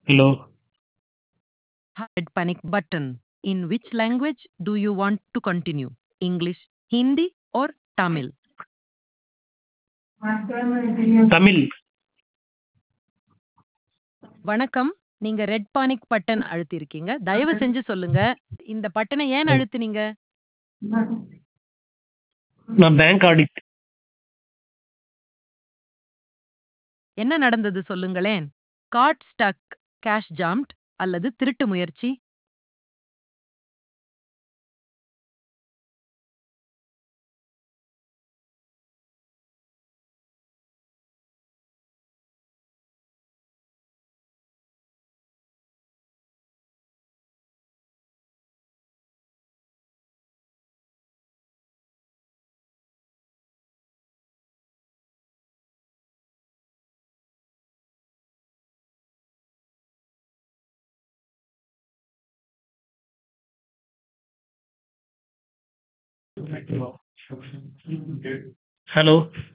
Hello. Red panic button. In which language do you want to continue? English, Hindi, or Tamil? Tamil வணக்கம் நீங்க red panic button அழுத்திருக்கீங்க தயவு செஞ்சு சொல்லுங்க இந்த பட்டனை ஏன் அழுத்துனீங்க நான் பேங்க் ஆடிட் என்ன நடந்தது சொல்லுங்களேன் கார்ட் ஸ்டக் கேஷ் ஜாம்ட் அல்லது திருட்டு முயற்சி ஹலோ